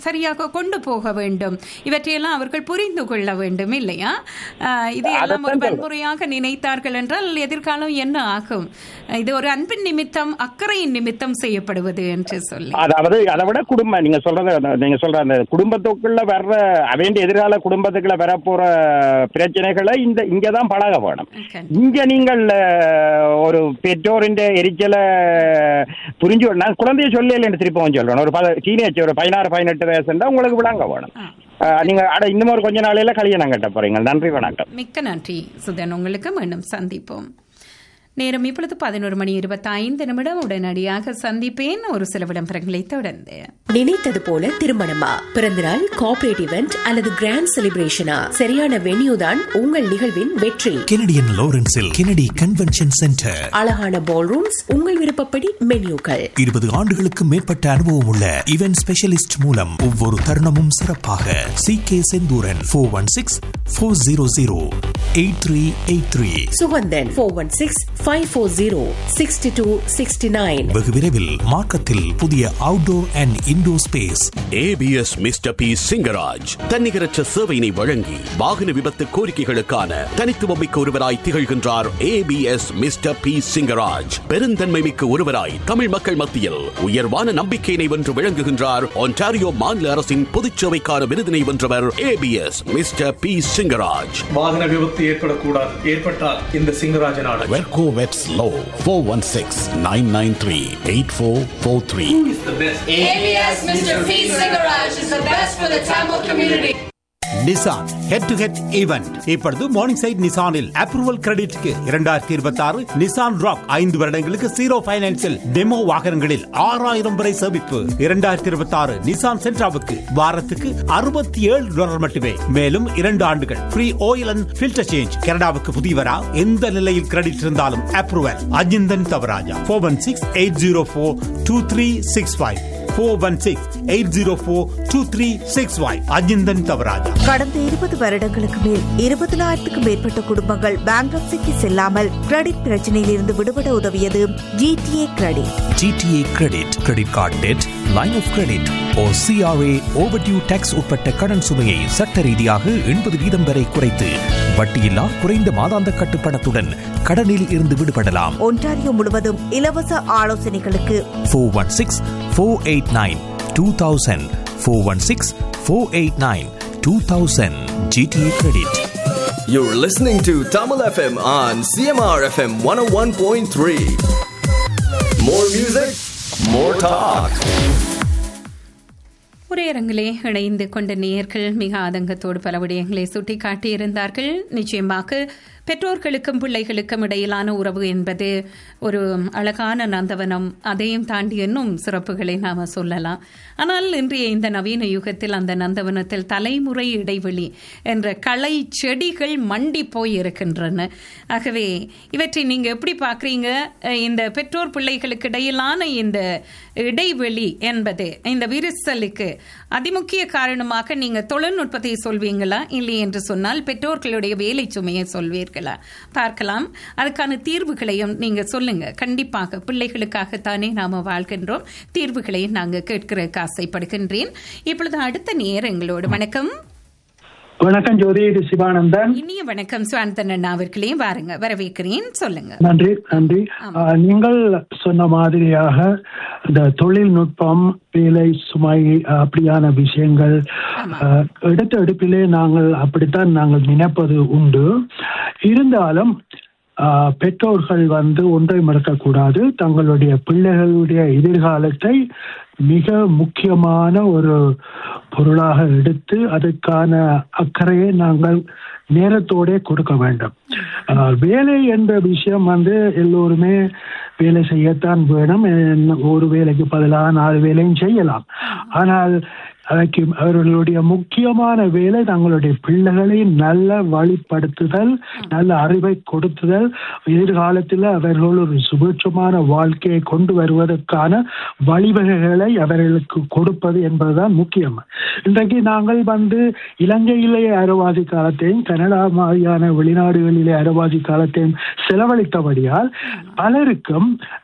சரியாக கொண்டு போக வேண்டும் இவற்றையெல்லாம் அவர்கள் புரிந்து கொள்ள வேண்டும் இல்லையா ஆஹ், இதையெல்லாம் ஒரு வன்முறையாக நினைத்தார்கள் என்றால் எதிர்காலம் என்ன ஆகும் இது ஒரு அன்பின் நிமித்தம் அக்கறையின் நிமித்தம் செய்யப்படுவது என்று சொல்லி அதாவது அதை விட குடும்பம் நீங்க சொல்றது அந்த- நீங்க சொல்ற அந்த குடும்பத்துக்குள்ள வர்ற வேண்டிய எதிர்கால குடும்பத்துக்குள்ள வரப்போற பிரச்சனைகளை இந்த இங்கதான் பழக வேணும் Okay. இங்க நீங்கள் அஹ், ஒரு பெற்றோரின் எரிச்சலை புரிஞ்சு நான் குழந்தைய சொல்லலைன்னு திருப்பவும் சொல்றேன் ஒரு டீனேஜ் ஒரு பதினாறு பதினெட்டு வயசுண்டா உங்களுக்கு விளங்க வேணும் அஹ், நீங்க அட இன்னும் ஒரு கொஞ்ச நாளையில கல்யாணம் கட்ட போறீங்க நன்றி வணக்கம் மிக்க நன்றி சுதன் உங்களுக்கு மீண்டும் சந்திப்போம் நேரம் இப்பொழுது பதினோரு மணி இருபத்தி ஐந்து நிமிடம் உடனடியாக சந்திப்பேன் ஒரு சில விளம்பரங்களை தொடர்ந்து நினைத்தது போல திருமணமா பிறந்தநாள் கார்ப்பரேட் இவெண்ட் அல்லது கிராண்ட் செலிப்ரேஷனா சரியான வென்யூ தான் உங்கள் நிகழ்வின் வெற்றி கெனடியன் லாரன்ஸில் கெனடி கன்வென்ஷன் சென்டர் அழகான பால் ரூம்ஸ் உங்கள் விருப்பப்படி மென்யூக்கள் இருபது ஆண்டுகளுக்கு மேற்பட்ட அனுபவம் உள்ள இவென்ட் ஸ்பெஷலிஸ்ட் மூலம் ஒவ்வொரு தருணமும் சிறப்பாக C K Senthuran four one six four zero zero eight three eight three Sukanthan four one six five four zero sixty two sixty nine வெகு விரைவில் மார்க்கத்தில் புதிய outdoor and indoor space ABS mister P Singaraj தன்னிகரற்ற சேவையினை வழங்கி வாகன விபத்து கோரிக்கைகளுக்கான தனித்துவமிக்க ஒருவராய் திகழ்கின்றார் ஏபிஎஸ் மிஸ்டர் பி சிங்கராஜ் பெருந்தன்மை மிக்க ஒருவராய் தமிழ் மக்கள் மத்தியில் உயர்வான நம்பிக்கையினை வென்று விளங்குகின்றார் ஒன்டாரியோ மாநில அரசின் பொதுச்சேவைக்கான விருதினை வென்றவர் ஏபிஎஸ் மிஸ்டர் பி சிங்கராஜ் வாகன விபத்து ஏற்படக்கூடாது ஏற்பட்டால் இந்த சிங்கராஜனான வெர்கோ வெட்ஸ் லோ four one six nine nine three eight four four three ABS Mr. P. Singaraj is the best for the Tamil community. Nissan head to head event இப்பொழுது மார்னிங் சைட் நிசானில் அப்ரூவல் கிரெடிட்க்கு இரண்டாயிரத்தி இருபத்தி ஆறு நிசான் ராக் ஐந்து வருடங்களுக்கு zero பைனான்சில் demo வாகனங்களில் ஆறாயிரம் வரை சேமிப்பு இரண்டாயிரத்தி இருபத்தி ஆறு நிசான் சென்ட்ராவுக்கு வாரத்துக்கு அறுபத்தி ஏழு டாலர் மட்டுமே மேலும் இரண்டு ஆண்டுகள் free oil and filter change கனடாவுக்கு புதியவரா எந்த நிலையில் கிரெடிட் இருந்தாலும் approval Ajinthan Thavaraja four one six eight zero four two three six five four one six eight zero four two three six five Ajinthan Thavaraja கடந்த இருபது வருடங்களுக்கு மேல் இருபதனாயிரத்துக்கும் மேற்பட்ட குடும்பங்கள் பேங்க்ரப்சிக்கு செல்லாமல் கிரெடிட் பிரச்சனையில் இருந்து விடுபட உதவியது GTA credit GTA credit credit card debt line of credit ஓ சிஆர்ஏ ஓவர்டியூ டேக்ஸ் உட்பட்ட கடன் சுமையை சட்ட ரீதியாக எண்பது வீதம் வரை குறைத்து வட்டியில்லா குறைந்த மாதாந்த கட்டுப்பணத்துடன் கடனில் இருந்து விடுபடலாம் ஒன்டாரியோ முழுவதும் இலவச ஆலோசனைகளுக்கு four one six four eight nine two thousand four one six four eight nine two thousand GTA credit You're listening to Tamil FM on CMR FM 101.3. More music, more talk. ஒரே அரங்கிலே இணைந்து கொண்ட நேயர்கள் மிக ஆதங்கத்தோடு பல விடயங்களை சுட்டிக்காட்டியிருந்தார்கள் நிச்சயமாக பெற்றோர்களுக்கும் பிள்ளைகளுக்கும் இடையிலான உறவு என்பது ஒரு அழகான நந்தவனம் அதையும் தாண்டி இன்னும் சிறப்புகளை நாம் சொல்லலாம் ஆனால் இன்றைய இந்த நவீன யுகத்தில் அந்த நந்தவனத்தில் தலைமுறை இடைவெளி என்ற களை செடிகள் மண்டி போய் இருக்கின்றன ஆகவே இவற்றை நீங்கள் எப்படி பார்க்குறீங்க இந்த பெற்றோர் பிள்ளைகளுக்கு இடையிலான இந்த இடைவெளி என்பது இந்த விரிசலுக்கு அதிமுக்கிய காரணமாக நீங்கள் தொழில்நுட்பத்தை சொல்வீங்களா இல்லை என்று சொன்னால் பெற்றோர்களுடைய வேலை சுமையை சொல்வீர்களா பார்க்கலாம் அதுக்கான தீர்வுகளையும் நீங்க சொல்லுங்க கண்டிப்பாக பிள்ளைகளுக்காகத்தானே நாம வாழ்கின்றோம் தீர்வுகளையும் நாங்க கேட்கிறதுக்கு ஆசைப்படுகின்றேன் இப்பொழுது அடுத்த நேரங்களோடு வணக்கம் வணக்கம் ஜோதி இது சிவானந்தன் இனிய வணக்கம் சுவானந்தன் அண்ணா அவர்களையும் வாருங்க வரவேற்கிறேன் சொல்லுங்க நன்றி நன்றி ஆஹ், நீங்கள் சொன்ன மாதிரியாக இந்த தொழில்நுட்பம் வேலை சுமை ஆஹ், அப்படியான விஷயங்கள் ஆஹ், எடுத்த எடுப்பிலே நாங்கள் அப்படித்தான் நாங்கள் நினைப்பது உண்டு இருந்தாலும் ஆஹ், பெற்றோர்கள் வந்து ஒன்றை மறக்கக்கூடாது தங்களுடைய பிள்ளைகளுடைய எதிர்காலத்தை மிக முக்கியமான ஒரு பொருளாக எடுத்து அதுக்கான அக்கறையை நாங்கள் நேரத்தோடே கொடுக்க வேண்டும் ஆஹ், வேலை என்ற விஷயம் வந்து எல்லோருமே வேலை செய்யத்தான் வேணும் என்ன- ஒரு வேலைக்கு பதிலாக நாலு வேலையும் செய்யலாம் ஆனால் அதற்கு அவர்களுடைய முக்கியமான வேலை தங்களுடைய பிள்ளைகளை நல்ல வழிப்படுத்துதல் நல்ல அறிவை கொடுத்துதல் எதிர்காலத்தில் அவர்கள் ஒரு சுபிட்சமான வாழ்க்கையை கொண்டு வருவதற்கான வழிவகைகளை அவர்களுக்கு கொடுப்பது என்பதுதான் முக்கியம் இன்றைக்கு நாங்கள் வந்து இலங்கையிலே அரவாசி காலத்தையும் கனடா மாதிரியான வெளிநாடுகளிலே அரவாசி காலத்தையும் செலவழித்தபடியால் பலருக்கும்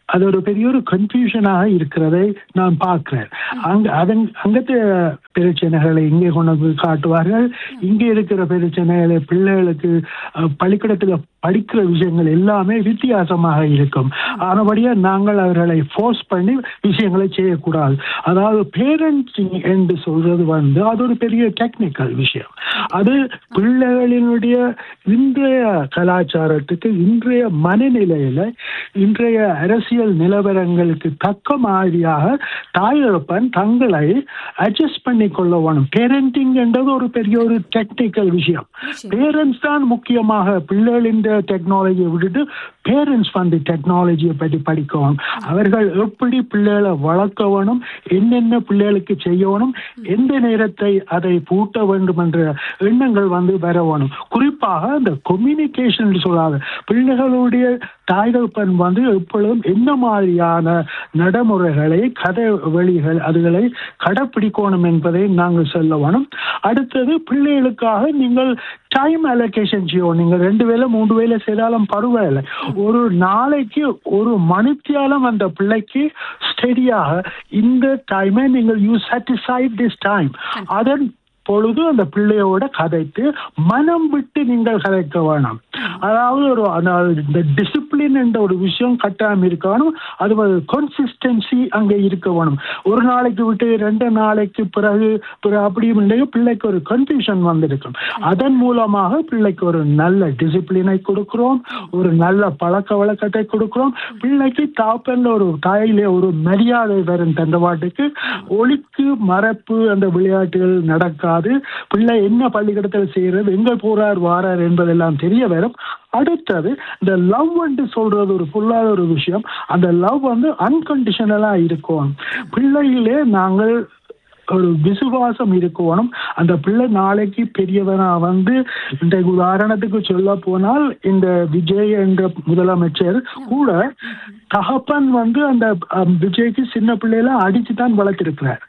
அது ஒரு பெரிய ஒரு கன்ஃபியூஷனாக இருக்கிறதை நான் பார்க்கிறேன் அங்க அதன் அங்கத்து பிரச்சனைகளை இங்கே கொண்டு வந்து காட்டுவார்கள் இங்கே இருக்கிற பிரச்சனைகளை பிள்ளைகளுக்கு அஹ், பள்ளிக்கூடத்துல படிக்கிற விஷயங்கள் எல்லாமே வித்தியாசமாக இருக்கும் ஆனபடியா நாங்கள் அவர்களை ஃபோர்ஸ் பண்ணி விஷயங்களை செய்யக்கூடாது அதாவது பேரண்ட்ஸிங் என்று சொல்றது வந்து அது ஒரு பெரிய டெக்னிக்கல் விஷயம் அது பிள்ளைகளினுடைய இன்றைய கலாச்சாரத்துக்கு இன்றைய மனநிலையில இன்றைய அரசியல் நிலவரங்களுக்கு தக்க மாதிரியாக தாயப்பன் தங்களை அட்ஜஸ்ட் பண்ணி கொள்ள வேணும் பேரண்டிங் என்றது ஒரு பெரிய ஒரு டெக்னிக்கல் விஷயம் பேரண்ட்ஸ் தான் முக்கியமாக பிள்ளைகளின் டெக்னாலஜியை விட்டுட்டு பேரண்ட்ஸ் வந்து டெக்னாலஜியை பற்றி படிக்கணும் அவர்கள் எப்படி பிள்ளைகளை வளர்க்க வேணும் என்னென்ன பிள்ளைகளுக்கு செய்யணும் எந்த நேரத்தை அதை பூட்ட வேண்டும் என்ற எண்ணங்கள் வந்து வர வேணும் குறிப்பாக அந்த கம்யூனிகேஷன் சொல்லாத பிள்ளைகளுடைய தாய்தப்பன் வந்து எப்பொழுதும் என்ன மாதிரியான நடைமுறைகளை கதை வழிகள் அதுகளை கடைப்பிடிக்கணும் என்பதை நாங்கள் சொல்ல வேணும் அடுத்தது பிள்ளைகளுக்காக நீங்கள் டைம் அலோகேஷன் செய்யணும் நீங்க ரெண்டு வேலை மூன்று வேலை செய்தாலும் பரவாயில்லை ஒரு நாளைக்கு ஒரு மணித்தியாலம் அந்த பிள்ளைக்கு ஸ்டெடியாக இந்த டைமை நீங்கள் யூ சாட்டிஸ்ஃபைட் திஸ் டைம் அதன் பொழுது அந்த பிள்ளையோட கதைத்து மனம் விட்டு நீங்கள் கதைக்க வேணாம் அதாவது ஒரு அந்த இந்த டிசிப்ளின் என்ற ஒரு விஷயம் கட்டாயம் இருக்க வேணும் அது கன்சிஸ்டன்சி அங்கே இருக்க வேணும் ஒரு நாளைக்கு விட்டு ரெண்டு நாளைக்கு பிறகு பிறகு அப்படி இல்லையோ பிள்ளைக்கு ஒரு கன்ஃபியூஷன் வந்திருக்கும் அதன் மூலமாக பிள்ளைக்கு ஒரு நல்ல டிசிப்ளினை கொடுக்கிறோம் ஒரு நல்ல பழக்க வழக்கத்தை கொடுக்கிறோம் பிள்ளைக்கு தாப்பல்ல ஒரு தாயிலே ஒரு மரியாதை வரும் தண்டவாட்டுக்கு ஒளிக்கு மறப்பு அந்த விளையாட்டுகள் நடக்காது பிள்ளை என்ன பள்ளிக்கூடத்தில் செய்யறது எங்க போறார் வாரார் என்பதெல்லாம் தெரிய வரும் அடுத்தது இந்த லவ் என்று சொல்றது ஒரு புல்லாத ஒரு விஷயம் அந்த லவ் வந்து அன்கண்டிஷனலா இருக்கும் பிள்ளையிலே நாங்கள் ஒரு விசுவாசம் இருக்கணும் அந்த பிள்ளை நாளைக்கு பெரியவனா வந்து இந்த உதாரணத்துக்கு சொல்ல போனால் இந்த விஜய் என்ற முதலமைச்சர் கூட தகப்பன் வந்து அந்த அஹ், விஜய்க்கு சின்ன பிள்ளையில அடிச்சு தான் வளர்த்திருக்கிறார்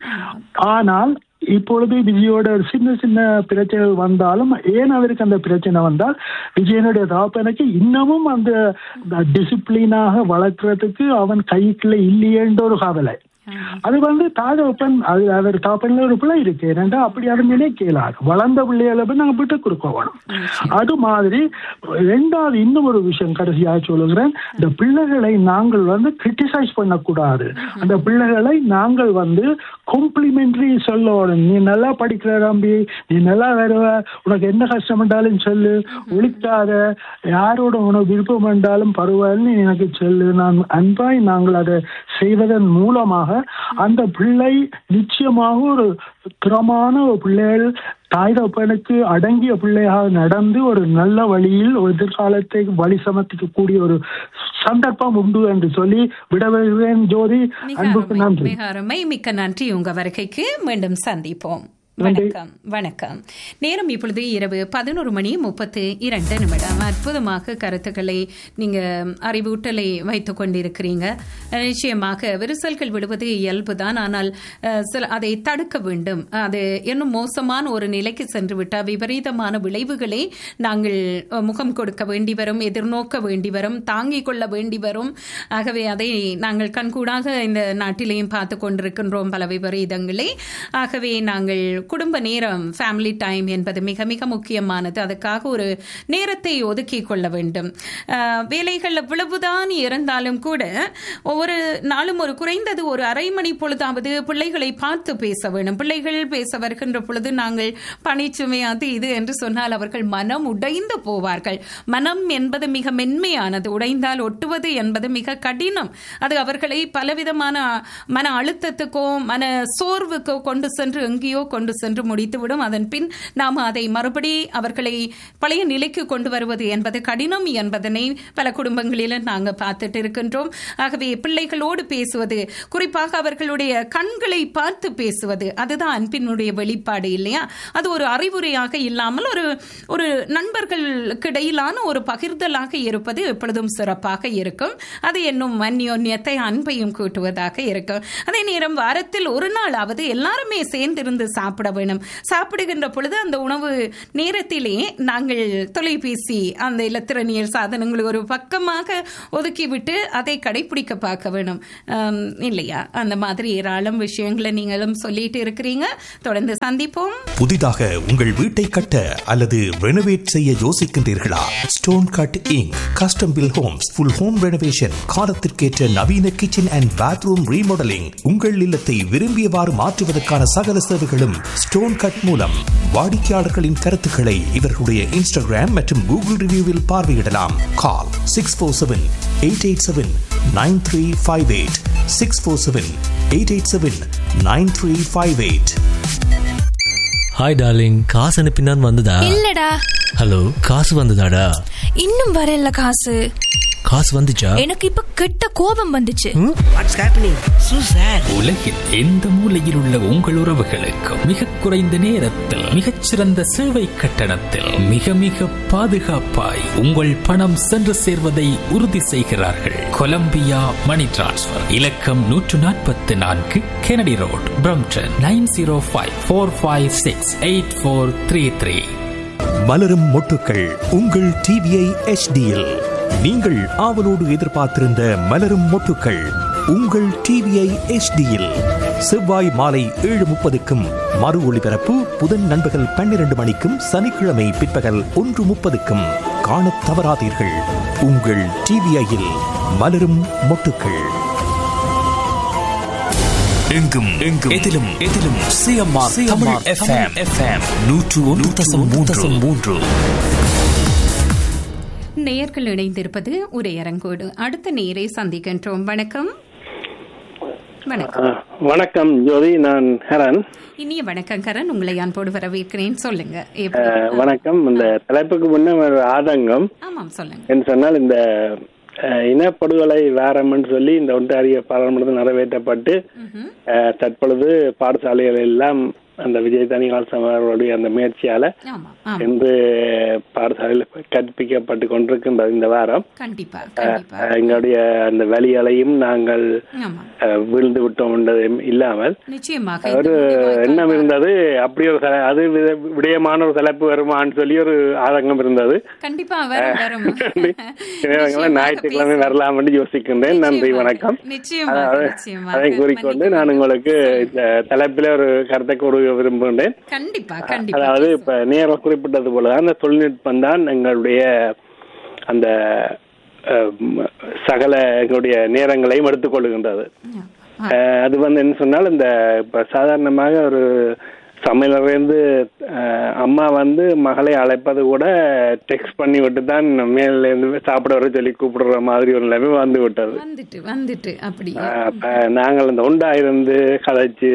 ஆனால் இப்பொழுது விஜயோட சின்ன சின்ன பிரச்சனைகள் வந்தாலும் ஏன் அவருக்கு அந்த பிரச்சனை வந்தால் விஜயனுடைய தகப்பனுக்கு இன்னமும் அந்த டிசிப்ளினாக வளர்க்கறதுக்கு அவன் கைக்குள்ள இல்லையேன்ற ஒரு கவலை அது வந்து தாகப்பன் அது அவர் தாப்பன்ல ஒரு பிள்ளை இருக்கு ஏன்னா அப்படி அதை நினைக்கலாது வளர்ந்த பிள்ளைகளை போய் நாங்கள் விட்டு கொடுக்க வேணும் அது மாதிரி ரெண்டாவது இன்னும் ஒரு விஷயம் கடைசியாக சொல்லுகிறேன் இந்த பிள்ளைகளை நாங்கள் வந்து கிரிட்டிசைஸ் பண்ணக்கூடாது அந்த பிள்ளைகளை நாங்கள் வந்து காம்ப்ளிமெண்ட்ரி சொல்லணும் நீ நல்லா படிக்கிற தம்பி நீ நல்லா வருவ உனக்கு என்ன கஷ்டம் என்றாலும் சொல்லு ஒழிக்காத யாரோட உனக்கு விருப்பம் என்றாலும் பரவாயில்ல நீ எனக்கு சொல்லு நான் அன்பாய் நாங்கள் அதை செய்வதன் மூலமாக அந்த பிள்ளை நிச்சயமாக ஒரு திறமான ஒரு பிள்ளைகள் தாய் தப்பனுக்கு அடங்கிய பிள்ளையாக நடந்து ஒரு நல்ல வழியில் ஒரு எதிர்காலத்தை வழி சமர்த்திக்கக்கூடிய ஒரு சந்தர்ப்பம் உண்டு என்று சொல்லி விடவேன் ஜோதி அன்புக்கு நன்றி மிக அருமை மிக்க நன்றி உங்க வருகைக்கு மீண்டும் சந்திப்போம் வணக்கம் வணக்கம் நேரம் இப்பொழுது இரவு பதினோரு மணி முப்பத்து இரண்டு நிமிடம் அற்புதமாக கருத்துக்களை நீங்க அறிவூட்டலை வைத்துக் கொண்டிருக்கிறீங்க நிச்சயமாக விரிசல்கள் விடுவது இயல்புதான் ஆனால் அஹ், சில அதை தடுக்க வேண்டும் அது இன்னும் மோசமான ஒரு நிலைக்கு சென்று விட்டால் விபரீதமான விளைவுகளை நாங்கள் அஹ், முகம் கொடுக்க வேண்டி வரும் எதிர்நோக்க வேண்டி வரும் தாங்கிக் கொள்ள வேண்டி வரும் ஆகவே அதை நாங்கள் கண்கூடாக இந்த நாட்டிலேயும் பார்த்து கொண்டிருக்கின்றோம் பல விபரீதங்களை ஆகவே நாங்கள் குடும்ப நேரம் ஃபேமிலி டைம் என்பது மிக மிக முக்கியமானது அதுக்காக ஒரு நேரத்தை ஒதுக்கி கொள்ள வேண்டும் அஹ், வேலைகள் எவ்வளவுதான் இருந்தாலும் கூட ஒவ்வொரு நாளும் ஒரு குறைந்தது ஒரு அரை மணி பொழுதாவது பிள்ளைகளை பார்த்து பேச வேண்டும் பிள்ளைகள் பேச வருகின்ற பொழுது நாங்கள் பணிச்சுமை அது இது என்று சொன்னால் அவர்கள் மனம் உடைந்து போவார்கள் மனம் என்பது மிக மென்மையானது உடைந்தால் ஒட்டுவது என்பது மிக கடினம் அது அவர்களை பலவிதமான மன அழுத்தத்துக்கோ மன சோர்வுக்கோ கொண்டு சென்று எங்கேயோ கொண்டு சென்று முடித்துவிடும் அதன் பின் நாம் அதை மறுபடி அவர்களை பழைய நிலைக்கு கொண்டு வருவது என்பது கடினம் என்பதனை பல குடும்பங்களில் நாங்கள் பார்த்துட்டு இருக்கின்றோம் ஆகவே பிள்ளைகளோடு பேசுவது குறிப்பாக அவர்களுடைய கண்களை பார்த்து பேசுவது அதுதான் அன்பினுடைய வெளிப்பாடு இல்லையா அது ஒரு அறிவுரையாக இல்லாமல் ஒரு ஒரு நண்பர்களுக்கு இடையிலான ஒரு பகிர்தலாக இருப்பது எப்பொழுதும் சிறப்பாக இருக்கும் அது என்னும் அந்யோன்யத்தை அன்பையும் கூட்டுவதாக இருக்கும் அதே நேரம் வாரத்தில் ஒரு நாளாவது எல்லாருமே சேர்ந்திருந்து சாப்பிட சாப்பிட வேணும் சாப்பிடுகின்ற பொழுது அந்த உணவு நேரத்திலே நாங்கள் தொலைபேசி அந்த இலத்திரனியல் சாதனங்களை ஒரு பக்கமாக ஒதுக்கிவிட்டு அதை கடைபிடிக்க பார்க்க வேணும் ஆம், இல்லையா அந்த மாதிரி ஏராளம் விஷயங்களை நீங்களும் சொல்லிட்டு இருக்கிறீங்க தொடர்ந்து சந்திப்போம் புதிதாக உங்கள் வீட்டை கட்ட அல்லது ரெனோவேட் செய்ய யோசிக்கின்றீர்களா stone cut inc custom built homes full home renovation காலத்திற்கேற்ற நவீன கிச்சன் அண்ட் பாத்ரூம் ரீமாடலிங் உங்கள் இல்லத்தை விரும்பியவாறு மாற்றுவதற்கான சகல சேவைகளும் ஸ்டோன் கட் மூலம் வாடிக்கையாளர்களின் கருத்துக்களை இவர்களுடைய இன்ஸ்டாகிராம் மற்றும் கூகுள் ரிவ்யூவில் பார்வையிடலாம் call six four seven eight eight seven nine three five eight six four seven eight eight seven nine three five eight hi darling காசு அனுப்பினான் வந்ததா இல்லடா ஹலோ காசு வந்ததாடா இன்னும் வரல காசு காசு வந்துச்சா எனக்கு இப்ப கெட்ட கோபம் வந்துச்சு வாட்ஸ் ஹேப்பனிங் சூ சார் உலகில் எந்த மூலையில் உள்ள உங்கள் உறவுகளுக்கு மிக குறைந்த நேரத்தில் மிகச்சிறந்த சேவை கட்டணத்தில் மிக மிக பாதுகாப்பாய் உங்கள் பணம் சென்று சேர்வதை உறுதி செய்கிறார்கள் கொலம்பியா மணி டிரான்ஸ்ஃபர் இலக்கம் நூற்று நாற்பத்தி நான்கு Kennedy road Brampton nine zero five four five six eight four three three மலரும் மொட்டுக்கள் உங்கள் டிவிஐ எச்டியில் நீங்கள் ஆவலோடு எதிர்பார்த்திருந்த மலரும் மொட்டுக்கள் உங்கள் டிவிஐ எச்டியில் செவ்வாய் மாலை ஏழு முப்பதுக்கும் மறு ஒளிபரப்பு புதன் நண்பகல் பன்னிரண்டு மணிக்கும் சனிக்கிழமை பிற்பகல் ஒன்று முப்பதுக்கும் காணத் தவறாதீர்கள் உங்கள் டிவிஐயில் மலரும் மொட்டுக்கள் எங்கும் எங்கும் எதிலும் எதிலும் சிஎம்ஆர் தமிழ் எஃப்எம் எஃப்எம் நூற்று ஒன்று தசம் மூன்று மூன்று நேயர்கள் இணைந்திருப்பது உரையரங்கோடு அடுத்த நேரை சந்திக்கின்றோம் வணக்கம் வணக்கம் வணக்கம் ஜோதி நான் ஹரன் இனிய வணக்கம் கரண் உங்களை அன்போடு வரவேற்கிறேன் சொல்லுங்க அஹ், எப்படி வணக்கம் இந்த தலைப்புக்கு முன்ன ஒரு ஆதங்கம் ஆமாம் சொல்லுங்க என்று சொன்னால் இந்த அஹ், இனப்படுகொலை வாரம்னு சொல்லி இந்த ஒன்றாரிய பாராளுமன்றத்தில் நிறைவேற்றப்பட்டு அஹ், தற்பொழுது பாடசாலைகள் எல்லாம் அந்த விஜய் தனிகால் அவர்களுடைய அந்த முயற்சியால இன்று பாடசாலையில் கற்பிக்கப்பட்டு கொண்டிருக்கின்றது இந்த வாரம் கண்டிப்பா அஹ், எங்களுடைய அந்த வழிகளையும் நாங்கள் ஆமா அஹ், வீழ்ந்து விட்டோம் என்றது இல்லாமல் நிச்சயமாக ஒரு எண்ணம் இருந்தது அப்படி ஒரு தல- அது வித- விடயமான ஒரு தலைப்பு வருமான்னு சொல்லி ஒரு ஆதங்கம் இருந்தது கண்டிப்பா வரும் வரும் இவங்கெல்லாம் ஞாயிற்றுக்கிழமை வரலாம்னு யோசிக்கின்றேன் நன்றி வணக்கம் நிச்சயமாக அதாவது நிச்சயமாக அதை கூறிக்கொண்டு நான் உங்களுக்கு இந்த தலைப்பில ஒரு கருத்தை கூற விரும்புகின்றேன் கண்டிப்பா கண்டிப்பா அதாவது இப்ப நேரம் குறிப்பிட்டது போல அந்த தொழில்நுட்பம் தான் எங்களுடைய அந்த அஹ், ம- சகல எங்களுடைய நேரங்களையும் எடுத்துக்கொள்கின்றது அஹ், அது வந்து என்ன சொன்னால் இந்த இப்ப சாதாரணமாக ஒரு சமையலறைந்து அஹ், அம்மா வந்து மகளை அழைப்பது கூட டெக்ஸ்ட் பண்ணி விட்டு தான் மேல இருந்து சாப்பிட வர சொல்லி கூப்பிடுற மாதிரி ஒரு நிலைமை வந்து விட்டது வந்துட்டு வந்துட்டு அப்படி அஹ், அப்ப நாங்கள் இந்த உண்டா இருந்து கதைச்சு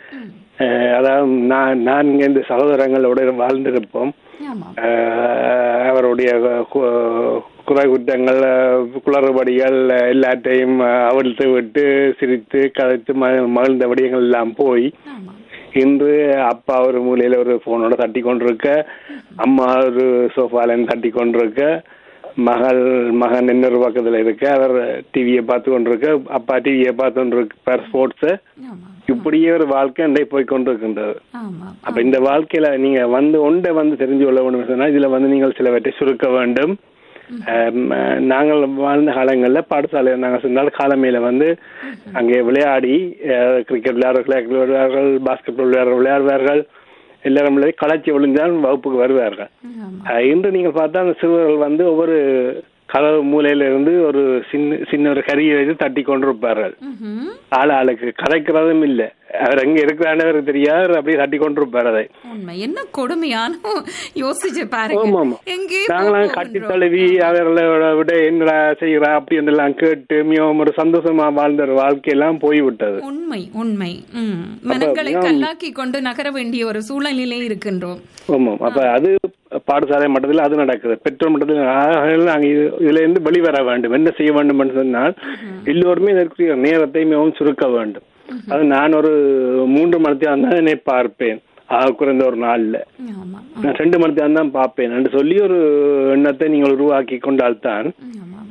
அஹ், அதாவது நான் நான் இங்க இந்த சகோதரங்களோட வாழ்ந்திருப்போம் ஆமா அஹ், அவருடைய கு- குறை குற்றங்கள் குளறுபடிகள் எல்லாத்தையும் அவிழ்த்து விட்டு சிரித்து கதைத்து ம- மகிழ்ந்த விடயங்கள் எல்லாம் போய் இன்று அப்பா ஒரு மூலையில ஒரு போனோட தட்டி கொண்டிருக்க அம்மா ஒரு சோஃபால தட்டி கொண்டிருக்க மகள் மகன் இன்னொரு பக்கத்துல இருக்க அவர் டிவியை பார்த்து கொண்டிருக்க அப்பா டிவியை பார்த்து கொண்டிருக்க ஸ்போர்ட்ஸ் இப்படியே ஒரு வாழ்க்கை அண்டை போய் கொண்டிருக்கின்றது ஆமா அப்ப இந்த வாழ்க்கையில நீங்க வந்து ஒன்றை வந்து தெரிஞ்சு கொள்ள வேண்டும் சொன்னா இதுல வந்து நீங்கள் சிலவற்றை சுருக்க வேண்டும் ஆம், நாங்கள் வாழ்ந்த காலங்கள்ல பாடசாலையில் நாங்கள் சென்றால் காலமையில வந்து அங்கே விளையாடி அஹ், கிரிக்கெட் விளையாடுவார்கள் விளையாடுவார்கள் பாஸ்கெட் பால் விளையாட விளையாடுவார்கள் எல்லாரும் விளையாடி களைச்சி விழுந்தால் வகுப்புக்கு வருவார்கள் அஹ், இன்று நீங்கள் பார்த்தா அந்த சிறுவர்கள் வந்து ஒவ்வொரு கதவு மூலையில இருந்து ஒரு சின்ன சின்ன ஒரு கரியை வைத்து தட்டி கொண்டிருப்பார்கள் ஆள் ஆளுக்கு கதைக்கிறதும் இல்ல அவர் எங்க இருக்கிறான்னு அவருக்கு தெரியாது அவர் அப்படியே தட்டி கொண்டிருப்பார் அதை உண்மை என்ன கொடுமையான யோசிச்சு ஆமா, பாருங்க ஆமா. எங்கே நாங்களாம் கட்டி தழுவி அவர்களை விட என்னடா செய்யறா அப்படி என்றெல்லாம் கேட்டு மிகவும் ஒரு சந்தோஷமா வாழ்ந்த ஒரு வாழ்க்கையெல்லாம் போய்விட்டது உண்மை உண்மை ம். மனங்களை அப்ப, கல்லாக்கி கொண்டு நகர வேண்டிய ஒரு சூழ்நிலையிலே இருக்கின்றோம் ஆமாம் அப்ப அது பாடசாலை மட்டத்தில் அது நடக்குது பெற்றோர் மட்டத்தில் ஆகையால் நாங்கள் இது- இதுல இருந்து வெளிவர வேண்டும் என்ன செய்ய வேண்டும் என்று சொன்னால் எல்லோருமே இதற்குரிய நேரத்தை மிகவும் சுருக்க வேண்டும் அது நான் ஒரு மூன்று மணி தான் என்னை பார்ப்பேன் ஆக குறைந்த ஒரு நாள்ல நான் ரெண்டு மணி தான் பார்ப்பேன் என்று சொல்லி ஒரு எண்ணத்தை நீங்கள் உருவாக்கி கொண்டால்தான்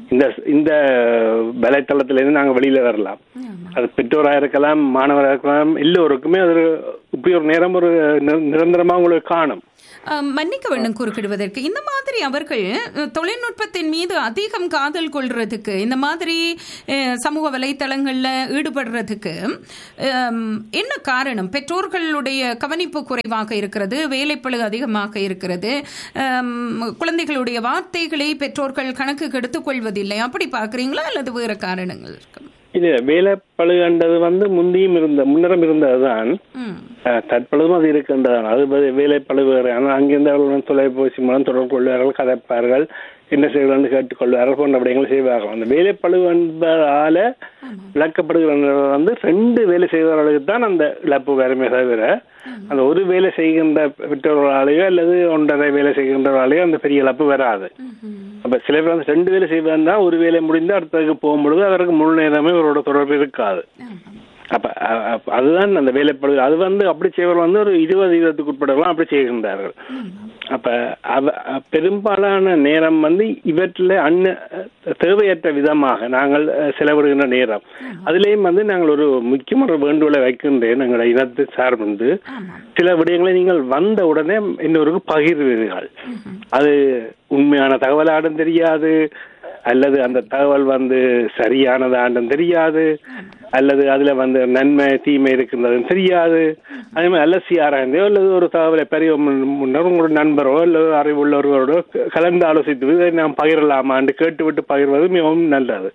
இந்த இந்த வலைத்தளத்திலிருந்து நாங்கள் வெளியில வரலாம் அது பெற்றோராக இருக்கலாம் மாணவராக இருக்கலாம் எல்லோருக்குமே அது ஒரு இப்படி ஒரு நேரம் ஒரு நிர- நிரந்தரமா உங்களுக்கு காணும் அஹ், மன்னிக்க வேண்டும் குறுக்கிடுவதற்கு இந்த மாதிரி அவர்கள் அஹ், தொழில்நுட்பத்தின் மீது அதிகம் காதல் கொள்றதுக்கு இந்த மாதிரி அஹ், சமூக வலைத்தளங்கள்ல ஈடுபடுறதுக்கு அம், என்ன காரணம் பெற்றோர்களுடைய கவனிப்பு குறைவாக இருக்கிறது வேலைப்பளு அதிகமாக இருக்கிறது அம், குழந்தைகளுடைய வார்த்தைகளை பெற்றோர்கள் கணக்குக்கு எடுத்துக்கொள்வதில்லை அப்படி பார்க்கறீங்களா அல்லது வேற காரணங்கள் இருக்கு இது வேலைப்பழு கண்டது வந்து முந்தியும் இருந்த முன்னரும் இருந்ததுதான் ம் அஹ், தற்பொழுதும் அது இருக்கின்றதான் அது வே- வேலைப்பழு வேறு ஆனால் அங்கிருந்து அவர்கள் தொலைபேசி மூலம் தொடர்பு கொள்வார்கள் கதைப்பார்கள் என்ன செய்வதுன்னு கேட்டுக்கொள்வார்கள் போன்ற விடயங்களை செய்வார்கள் அந்த வேலைப்பழு என்பதால விளக்கப்படுகிற வந்து ரெண்டு வேலை செய்தவர்களுக்கு தான் அந்த இழப்பு வருமே தவிர அந்த ஒரு வேலை செய்கின்ற பெற்றோர்களாலேயோ அல்லது ஒன்றரை வேலை செய்கின்றவர்களாலேயோ அந்த பெரிய இழப்பு வராது அப்ப சில பேர் வந்து ரெண்டு வேலை செய்வாங்க ஒரு வேலை முடிந்து அடுத்ததுக்கு போகும்பொழுது அவருக்கு முழு நேரமே அவரோட தொடர்பு இருக்காது அப்ப அ- அ- அதுதான் அந்த வேலைப்படு அது வந்து அப்படி செய்வர் வந்து ஒரு இருபது இருபத்துக்கு உட்படலாம் அப்படி செய்கின்றார்கள் அப்ப அவ அ- பெரும்பாலான நேரம் வந்து இவற்றில் அன்ன தேவையற்ற விதமாக நாங்கள் அஹ், செலவிடுகின்ற நேரம் அதுலேயும் வந்து நாங்கள் ஒரு முக்கியமான வேண்டுகோளை வைக்கின்றேன் எங்களுடைய இனத்து சார்பிருந்து சில விடயங்களை நீங்கள் வந்த உடனே இன்னொருக்கு பகிர்வீர்கள் அது உண்மையான தகவலாடும் தெரியாது அல்லது அந்த தகவல் வந்து சரியானதாண்டும் தெரியாது அல்லது அதுல வந்து நன்மை தீமை இருக்கின்றதுன்னு தெரியாது அதே மாதிரி அலசி ஆராய்ந்தோ அல்லது ஒரு தகவலை பெரிய முன்- முன்னர் உங்களோட நண்பரோ அல்லது அறிவுள்ளவர்களோட க- கலந்து ஆலோசித்து இதை நாம் பகிரலாமான்னு கேட்டுவிட்டு பகிர்வது மிகவும் நல்லது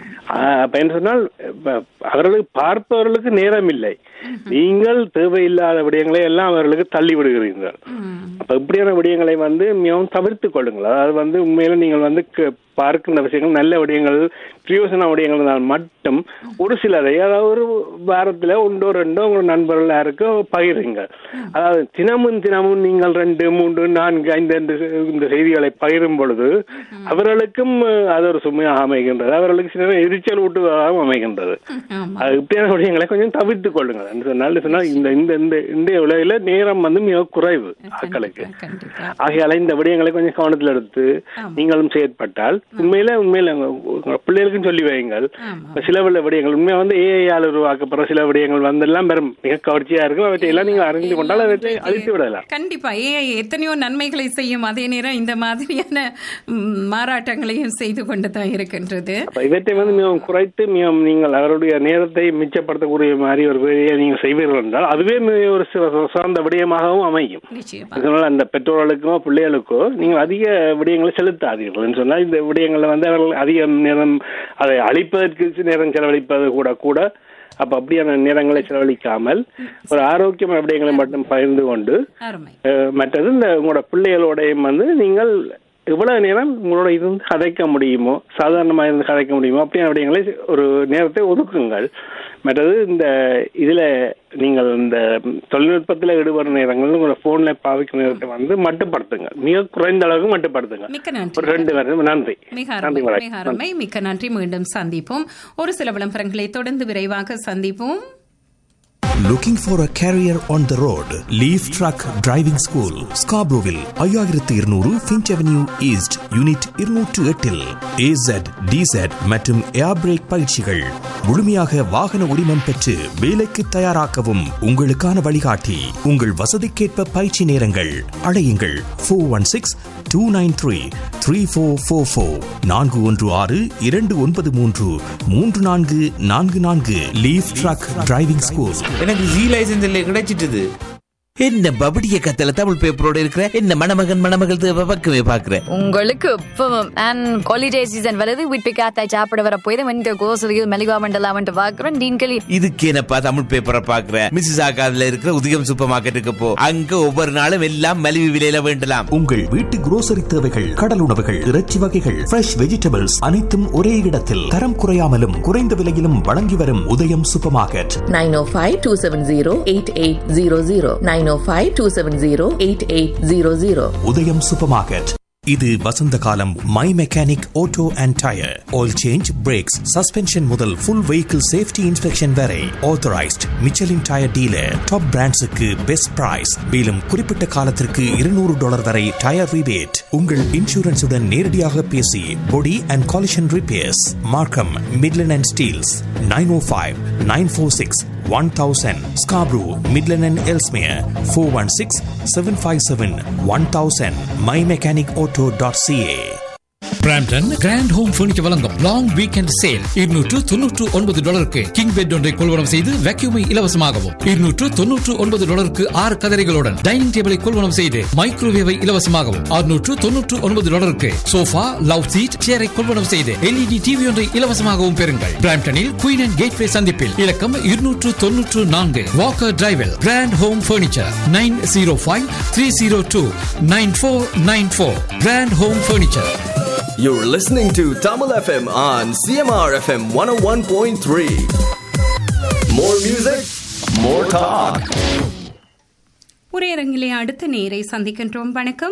ஆஹ் அப்ப என்ன சொன்னால் இப்ப அவர்களுக்கு பார்ப்பவர்களுக்கு நேரம் இல்லை நீங்கள் தேவையில்லாத விடயங்களை எல்லாம் அவர்களுக்கு தள்ளி விடுகிறீர்கள் அப்ப இப்படியான விடயங்களை வந்து மிகவும் தவிர்த்து கொள்ளுங்கள் அதாவது வந்து உண்மையில நீங்கள் வந்து க- பார்க்கின்ற விஷயங்கள் நல்ல விடயங்கள் பிரயோசன விடயங்கள் இருந்தால் மட்டும் ஒரு சிலரை அதாவது ஒரு வாரத்துல ஒன்றோ ரெண்டோ உங்கள் நண்பர்கள் யாருக்கும் பகிருங்க அதாவது தினமும் தினமும் நீங்கள் ரெண்டு மூன்று நான்கு ஐந்து என்று இந்த செய்திகளை பகிரும் பொழுது அவர்களுக்கும் அஹ், அது ஒரு சுமையாக அமைகின்றது அவர்களுக்கு சில நேரம் எரிச்சல் ஊட்டுவதாகவும் அமைகின்றது அது இப்படியான விடயங்களை கொஞ்சம் தவிர்த்துக் கொள்ளுங்கள் என்று சொன்னால் சொன்னால் இந்த இந்த இந்த இன்றைய உலகில நேரம் வந்து மிக குறைவு ஆட்களுக்கு ஆகையால இந்த விடயங்களை கொஞ்சம் கவனத்தில் எடுத்து நீங்களும் செயற்பட்டால் உண்மையில உண்மையில உங்க உங்க பிள்ளைகளுக்கும் சொல்லி வையுங்கள் இப்ப சில உள்ள விடயங்கள் உண்மையா வந்து ஏஐயால் உருவாக்கப்படுற சில விடயங்கள் வந்தெல்லாம் பெரும் மிக கவர்ச்சியா இருக்கும் அவற்றை எல்லாம் நீங்க அறிந்து கொண்டால் அவற்றை அழித்து விடலாம் கண்டிப்பா ஏஐ எத்தனையோ நன்மைகளை செய்யும் அதே நேரம் இந்த மாதிரியான ம், மாறாட்டங்களையும் செய்து கொண்டு தான் இருக்கின்றது அப்ப இவற்றை வந்து மிகவும் குறைத்து மிகவும் நீங்கள் அவருடைய நேரத்தை மிச்சப்படுத்தக்கூடிய மாதிரி ஒரு வேலையை நீங்க செய்வீர்கள் என்றால் அதுவே மிக ஒரு சி- சிறந்த விடயமாகவும் அமையும் நிச்சயமா அதனால அந்த பெற்றோர்களுக்கோ பிள்ளைகளுக்கோ நீங்கள் அதிக விடயங்களை செலுத்தாதீர்கள் சொன்னால் இந்த விடயங்களை வந்து அவர்கள் அதிக நேரம் அதை அழிப்பதற்கு நேரம் செலவழிப்பது கூட கூட அப்ப அப்படியான நேரங்களை செலவழிக்காமல் ஒரு ஆரோக்கியமான விடயங்களை மட்டும் பகிர்ந்து கொண்டு அருமை அஹ், மற்றது இந்த உங்களோட பிள்ளைகளோடையும் வந்து நீங்கள் எவ்வளவு நேரம் உங்களோட இருந்து கதைக்க முடியுமோ சாதாரணமா இருந்து கதைக்க முடியுமோ அப்படியான விடயங்களை ஒரு நேரத்தை ஒதுக்குங்கள் மற்றது இந்த இதுல நீங்கள் இந்த தொழில்நுட்பத்தில் ஈடுபடும் நேரங்கள் உங்களோட போன்ல பாவிக்கும் நேரத்தை வந்து மட்டுப்படுத்துங்க மிக குறைந்த அளவுக்கு மட்டுப்படுத்துங்க மிக்க நன்றி ஒரு ரெண்டு பேரும் நன்றி மிக நன்றி அருமை வணக்கம். மிக அருமை மிக்க நன்றி மீண்டும் சந்திப்போம் ஒரு சில விளம்பரங்களை தொடர்ந்து விரைவாக சந்திப்போம் Looking for a career on the road? Leaf Truck Driving School, Scarboroughville, ஐயாயிரத்து இருநூறு ஃபின்ச் அவென்யூ ஈஸ்ட் யூனிட் இருநூற்று எட்டில் ஏசட் டிசட் மற்றும் ஏர் பிரேக் பயிற்சிகள் முழுமையாக வாகன உரிமம் பெற்று வேலைக்கு தயாராக்கவும் உங்களுக்கான வழிகாட்டி உங்கள் வசதிக்கேற்ப பயிற்சி நேரங்கள் அழையுங்கள் four one six two nine three three four four four நான்கு ஒன்று ஆறு இரண்டு ஒன்பது மூன்று மூன்று நான்கு நான்கு நான்கு லீஃப் ட்ரக் டிரைவிங் ஸ்கூல் எனக்கு ஜி லைசன்ஸ் இல்லை கிடைச்சிட்டுது என்ன பபடிய கத்தல தமிழ் பேப்பரோட இருக்கிற என்ன மணமகன் மணமகள் தேவை பக்கமே பாக்குறேன் உங்களுக்கு இப்பவும் அண்ட் ஹாலிடே சீசன் வருது வீட்டு காத்தாய் சாப்பிட வர போய் வந்து கோசலியில் மெலிவா மண்டலா வந்து பாக்குறோம் டீன்களி இதுக்கு என்னப்பா தமிழ் பேப்பரை பாக்குறேன் மிஸ்ஸஸ் ஆகாதுல இருக்கிற உதயம் சூப்பர் மார்க்கெட்டுக்கு போ அங்க ஒவ்வொரு நாளும் எல்லாம் மலிவு விலையில வேண்டலாம் உங்கள் வீட்டு குரோசரி தேவைகள் கடல் உணவுகள் இறைச்சி வகைகள் ஃப்ரெஷ் வெஜிடபிள்ஸ் அனைத்தும் ஒரே இடத்தில் தரம் குறையாமலும் குறைந்த விலையிலும் வழங்கி வரும் உதயம் சூப்பர் மார்க்கெட் 905-270-8800 905-270-8800 உதயம் சூப்பர் மார்க்கெட் இது வசந்த காலம் my mechanic auto and tyre oil change brakes suspension முதல் ஃபுல் வெஹிக்கிள் சேஃப்டி இன்ஸ்பெக்ஷன் வரை authorised Michelin tyre dealer top பிராண்ட்ஸுக்கு பெஸ்ட் பிரைஸ் மேலும் குறிப்பிட்ட காலத்திற்கு இருநூறு டாலர் வரை டயர் ரிபேட் உங்கள் இன்சூரன்ஸுடன் நேரடியாக பேசி body and collision repairs Markham Midland and Steeles nine O five nine four six one thousand Scarborough Midland and Ellesmere four one six seven five seven one thousand my mechanic auto dot CA Brampton grand home furniture வழங்கும் long weekend sale இருநூற்று தொன்னூற்று ஒன்பது டாலருக்கு king bed ஒன்றை கொள்வனம் செய்து வேக்யூமை இலவசமாகவும் இருநூற்று தொன்னூற்று ஒன்பது டாலருக்கு ஆறு கதரைகளுடன் டைனிங் டேபிளை கொள்வனம் செய்து மைக்ரோவேவை இலவசமாகவும் அறுநூற்று தொன்னூற்று ஒன்பது டாலருக்கு சோஃபா லவ் சீட் சேரை கொள்வனம் செய்து எல்இடி டிவி ஒன்றை இலவசமாகவும் பெறுங்கள் பிராம்டனில் குயின் அண்ட் கேட்வே சந்திப்பில் இலக்கம் இருநூற்று தொன்னூற்று நான்கு வாக்கர் டிரைவில் grand home furniture nine zero five three zero two nine four nine four grand home furniture You're listening to Tamil FM on CMR FM 101.3. More music, more talk. உரையரங்கிலே அடுத்த நேரை சந்திக்கின்றோம் வணக்கம்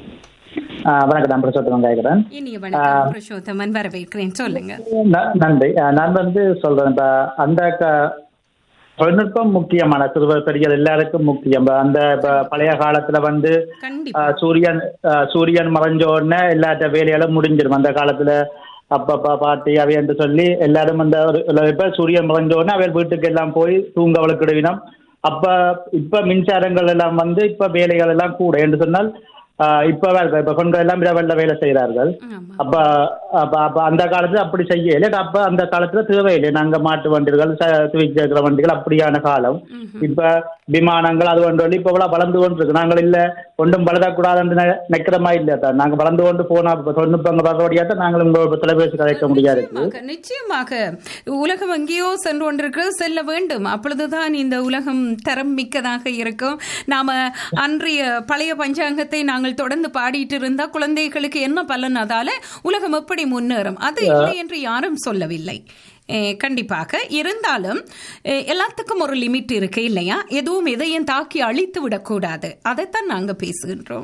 ஆ, வணக்கம் நான் பிரசோத்தமன் கேட்கிறேன் இனிய வணக்கம் புருஷோத்தமன் வரவேற்கிறேன் சொல்லுங்க ந- நன்றி ஆ, நான் வந்து சொல்றேன் இப்ப அந்த க- தொழில்நுட்பம் முக்கியமான சிறுவர் பெரியது எல்லாருக்கும் முக்கியம் இப்ப அந்த இப்ப பழைய காலத்துல வந்து ஆ, சூரியன் ஆ, சூரியன் மறைஞ்ச உடனே எல்லாத்த வேலைகளும் முடிஞ்சிடும் அந்த காலத்துல அப்பப்பா பாட்டி அவை என்று சொல்லி எல்லாரும் அந்த ஒரு ஒரு இப்ப சூரியன் மறைஞ்ச உடனே அவை வீட்டுக்கு எல்லாம் போய் தூங்க வளர்க்கிடுவினோம் அப்ப இப்ப மின்சாரங்கள் எல்லாம் வந்து இப்ப வேலைகள் எல்லாம் கூட என்று சொன்னால் ஆஹ் இப்ப வேலை இப்ப பெண்கள் எல்லாம் இரவல்ல வேலை செய்கிறார்கள் அப்ப அப்ப அப்ப அந்த காலத்துல அப்படி செய்யல அப்ப அந்த காலத்துல தேவையில்லை நாங்க மாட்டு வண்டிகள் சுவிச் இருக்கிற வண்டிகள் அப்படியான காலம் இப்ப விமானங்கள் அது ஒன்று இப்ப இவ்வளவு வளர்ந்து கொண்டு இருக்கு நாங்கள் இல்ல ஒன்றும் வளரக்கூடாதுன்னு நெ- நினைக்கிற மாதிரி இல்ல சார் நாங்க வளர்ந்து கொண்டு போனா இப்ப தொழில்நுட்பங்கள் வர்றபடியாத்தான் நாங்கள் உங்களோட தொலைபேசி கதைக்க முடியாது நிச்சயமாக, நிச்சயமாக உலகம் எங்கேயோ சென்று கொண்டிருக்கிறது செல்ல வேண்டும் அப்பொழுதுதான் இந்த உலகம் தரம் மிக்கதாக இருக்கும் நாம அன்றைய பழைய பஞ்சாங்கத்தை நாங்கள் தொடர்ந்து பாடிட்டு இருந்தா குழந்தைகளுக்கு என்ன பலன் அதால உலகம் எப்படி முன்னேறும் அது இல்லை என்று யாரும் சொல்லவில்லை அஹ், கண்டிப்பாக இருந்தாலும் அஹ், எல்லாத்துக்கும் ஒரு லிமிட் இருக்கு இல்லையா எதுவும் எதையும் தாக்கி அழித்து விடக்கூடாது அதைத்தான் நாங்க பேசுகின்றோம்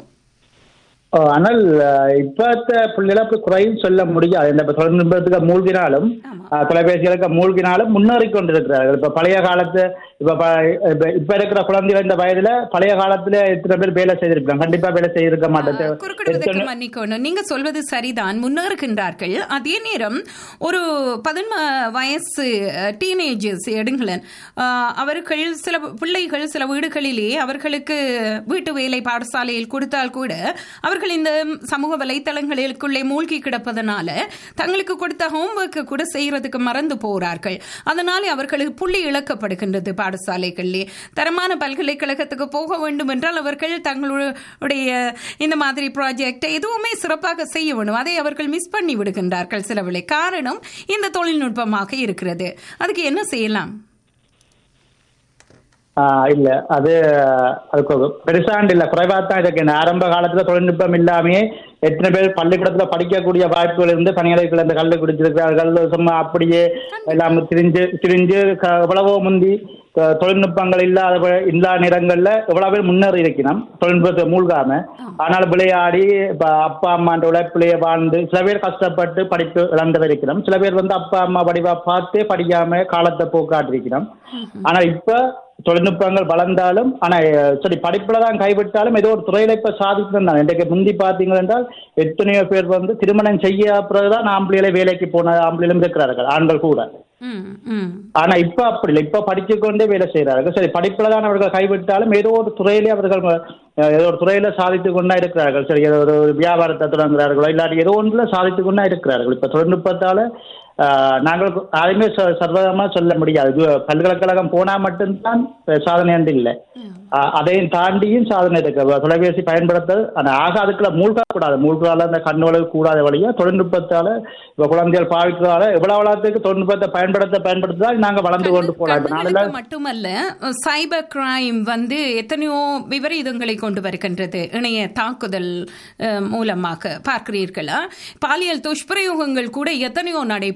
ஓ, ஆனால் அஹ், இப்பத்த பிள்ளைகளை அப்படி குறையும் சொல்ல முடியாது இந்த இப்ப தொழில்நுட்பத்துக்கு மூழ்கினாலும் அஹ், தொலைபேசிகளுக்கு மூழ்கினாலும் முன்னேறி கொண்டிருக்கிறார்கள் இப்ப பழைய காலத்து இப்ப ப- இப்ப இப்ப இருக்கிற குழந்தைகள் இந்த வயதுல பழைய காலத்துல எத்தனை பேர் வேலை செய்திருக்காங்க கண்டிப்பா வேலை செய்திருக்க மாட்டேன் குறுக்கிடுவதற்கு மன்னிக்கணும் நீங்க சொல்வது சரிதான் முன்னேறுகின்றார்கள் அதே நேரம் ஒரு பதின்ம வயசு டீனேஜர்ஸ் எடுங்களேன் அஹ், அவர்கள் சில பிள்ளைகள் சில வீடுகளிலே அவர்களுக்கு வீட்டு வேலை பாடசாலையில் கொடுத்தால் கூட அவர்கள் இந்த சமூக வலைத்தளங்களுக்குள்ளே மூழ்கி கிடப்பதனால தங்களுக்கு கொடுத்த ஹோம்ஒர்க்கு கூட செய்யறதுக்கு மறந்து போறார்கள் அதனாலே அவர்களுக்கு புள்ளி இழக்கப்படுகின்றது பாடசாலைகளிலே தரமான பல்கலைக்கழகத்துக்கு போக வேண்டும் என்றால் அவர்கள் தங்களுடைய இந்த மாதிரி ப்ராஜெக்ட் எதுவுமே சிறப்பாக செய்ய வேண்டும் அதை அவர்கள் மிஸ் பண்ணி விடுகின்றார்கள் சில வேளை காரணம் இந்த தொழில்நுட்பமாக இருக்கிறது அதுக்கு என்ன செய்யலாம் ஆஹ் இல்ல அது அதுக்கு ஒரு பெருசாண்டு இல்ல குறைவா தான் இருக்கு இந்த ஆரம்ப காலத்துல தொழில்நுட்பம் இல்லாமயே எத்தனை பேர் பள்ளிக்கூடத்துல படிக்கக்கூடிய வாய்ப்புகள் இருந்து பணிகளை இந்த கல்லு குடிச்சிருக்கிறார்கள் சும்மா அப்படியே எல்லாம் திரிஞ்சு திரிஞ்சு க- எவ்வளவோ முந்தி க- தொழில்நுட்பங்கள் இல்லாத ப- இல்லாத நேரங்கள்ல எவ்வளவு பேர் முன்னேறி இருக்கணும் தொழில்நுட்பத்தை மூழ்காம ஆனால் விளையாடி இப்ப அப்பா அம்மான்ற உழைப்பிலேயே வாழ்ந்து சில பேர் கஷ்டப்பட்டு படிப்பு இழந்தவர் இருக்கிறோம் சில பேர் வந்து அப்பா அம்மா படிவா பார்த்தே படிக்காம காலத்தை போக்காட்டிருக்கிறோம் ஆனா இப்ப தொழில்நுட்பங்கள் வளர்ந்தாலும் ஆனா அஹ், சரி படிப்புல தான் கைவிட்டாலும் ஏதோ ஒரு துறையில இப்ப சாதிக்கணும் இன்றைக்கு முந்தி பாத்தீங்க என்றால் எத்தனையோ பேர் வந்து திருமணம் செய்ய பிறகுதான் ஆம்பளைகளை வேலைக்கு போன ஆம்பளைகளும் இருக்கிறார்கள் ஆண்கள் கூட ஆனா இப்ப அப்படி இல்லை இப்ப படிச்சு கொண்டே வேலை செய்யறார்கள் சரி படிப்புல தான் அவர்கள் கைவிட்டாலும் ஏதோ ஒரு துறையிலே அவர்கள் அஹ், ஏதோ ஒரு துறையில சாதித்து கொண்டா இருக்கிறார்கள் சரி ஏதோ ஒரு வியாபாரத்தை தொடங்குகிறார்களோ இல்லாட்டி ஏதோ ஒன்றுல சாதித்து கொண்டா இருக்கிறார்கள் இப்ப தொழில்நுட்பத்தால ஆஹ், நாங்கள் யாருமே ச- சர்வதமா சொல்ல முடியாது இது பல்கலைக்கழகம் போனா மட்டும்தான் சாதனை என்று இல்லை ஆஹ், அதையும் தாண்டியும் சாதனை இருக்கு தொலைபேசி பயன்படுத்த ஆனா ஆக அதுக்குள்ள மூழ்கக்கூடாது மூழ்கால அந்த கண்ணோளவு கூடாத வழியா தொழில்நுட்பத்தால இப்ப குழந்தைகள் பாவிக்கிறதால எவ்வளவு வளர்த்துக்கு தொழில்நுட்பத்தை பயன்படுத்த பயன்படுத்த நாங்க வளர்ந்து கொண்டு போலாம் இப்ப நாளில் கண்களுக்கு மட்டுமல்ல சைபர் கிரைம் வந்து எத்தனையோ விபரீதங்களை கொண்டு வருகின்றது இணைய தாக்குதல் அஹ், மூலமாக பார்க்கிறீர்களா பாலியல் துஷ்பிரயோகங்கள் கூட எத்தனையோ நடைபெறும்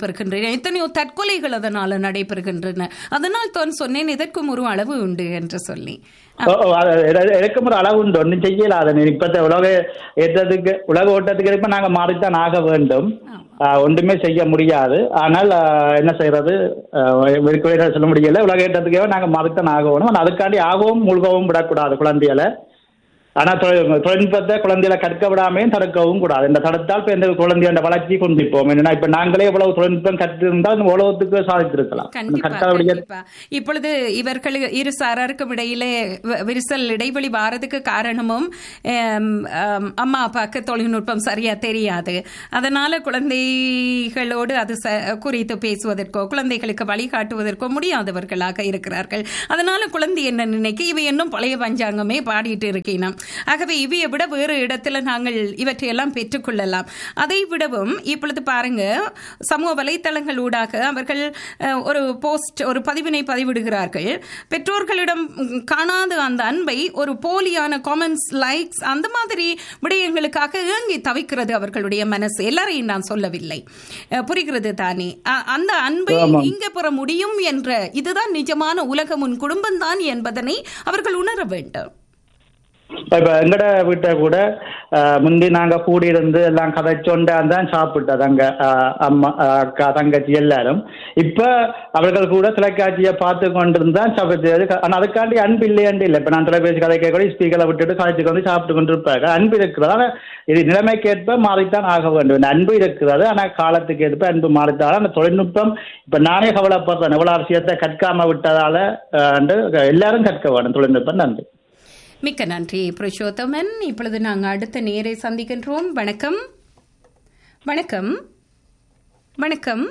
வருகின்றன எத்தனையோ தற்கொலைகள் அதனால் நடைபெறுகின்றன அதனால் தான் சொன்னேன் இதற்கும் ஒரு அளவு உண்டு என்று சொல்லி ஓ, ஓ, அது எ- எனக்கும் ஒரு அளவு உண்டு ஒன்றும் செய்யல அதை இப்பத்த உலக ஏற்றத்துக்கு உலக ஓட்டத்துக்கு இருப்ப நாங்க மாறித்தான் ஆக வேண்டும் ஆஹ், ஒன்றுமே செய்ய முடியாது ஆனால் ஆஹ், என்ன செய்யறது வெளிக்குறையில சொல்ல முடியல உலக ஏற்றத்துக்கே நாங்க மாறித்தான் ஆகணும் ஆனா அதுக்காண்டி ஆகவும் மூழ்கவும் விடக்கூடாது குழந்தைகளை ஆனா தொழில் தொழில்நுட்பத்தை குழந்தைகளை கற்க விடாமையும் தடுக்கவும் கூடாது இந்த தடுத்தால் இப்ப இந்த குழந்தையோட வளர்ச்சி கொண்டிருப்போம் என்னன்னா இப்ப நாங்களே எவ்வளவு தொழில்நுட்பம் கற்றிருந்தால் இந்த உலகத்துக்கு சாதித்திருக்கலாம் கண்டிப்பா கற்காதபடியே கண்டிப்பா இப்பொழுது இவர்கள் இரு சாராருக்கும் இடையிலே வ- விரிசல் இடைவெளி வாரதுக்கு காரணமும் ஆம், ஆம், அம்மா அப்பாவுக்கு தொழில்நுட்பம் சரியா தெரியாது அதனால குழந்தைகளோடு அது ச- குறித்து பேசுவதற்கோ குழந்தைகளுக்கு வழிகாட்டுவதற்கோ முடியாதவர்களாக இருக்கிறார்கள் அதனால குழந்தை என்ன நினைக்க இவை இன்னும் பழைய பஞ்சாங்கமே பாடிட்டு இருக்கணும் ஆகவே இவையை விட வேறு இடத்துல நாங்கள் இவற்றையெல்லாம் பெற்றுக்கொள்ளலாம் அதை விடவும் இப்பொழுது பாருங்க சமூக வலைத்தளங்கள் ஊடாக அவர்கள் அஹ், ஒரு போஸ்ட் ஒரு பதிவினை பதிவிடுகிறார்கள் பெற்றோர்களிடம் ம், காணாத அந்த அன்பை ஒரு போலியான காமெண்ட்ஸ் லைக்ஸ் அந்த மாதிரி விடயங்களுக்காக ஏங்கி தவிக்கிறது அவர்களுடைய மனசு எல்லாரையும் நான் சொல்லவில்லை அஹ், புரிகிறது தானே அ- அந்த அன்பை ஆமாம். இங்க பெற முடியும் என்ற இதுதான் நிஜமான உலகம் உன் குடும்பம்தான் என்பதனை அவர்கள் உணர வேண்டும் இப்ப இப்ப எங்கட வீட்டை கூட ஆஹ், முந்தி நாங்க கூடி இருந்து எல்லாம் கதைச்சொண்டா தான் சாப்பிட்டது அங்க ஆஹ், அம்மா ஆஹ், அக்கா தங்கச்சி எல்லாரும் இப்ப அவர்கள் கூட தொலைக்காட்சியை பார்த்து கொண்டிருந்தா சாப்பிட்டு ஆனா அதுக்காண்டி அன்பு இல்லையாண்டு இல்லை இப்ப நான் தொலைபேசி கதை கேட்க ஸ்பீக்கரை விட்டுட்டு கதைச்சு கொண்டு சாப்பிட்டு கொண்டு இருப்பாங்க அன்பு இருக்கிறது ஆனா இது நிலைமைக்கேற்ப மாறித்தான் ஆக வேண்டும் இந்த அன்பு இருக்கிறது ஆனா காலத்துக்கு ஏற்ப அன்பு மாறித்தான் அந்த தொழில்நுட்பம் இப்ப நானே கவலைப்படுறேன் எவ்வளவு விஷயத்தை கற்காம விட்டதால ஆஹ், என்று எல்லாரும் கற்க வேண்டும் தொழில்நுட்பம் நன்றி மிக்க நன்றி புருஷோத்தமன் இப்பொழுது நாங்கள் அடுத்த நேரை சந்திக்கின்றோம் வணக்கம் வணக்கம் வணக்கம்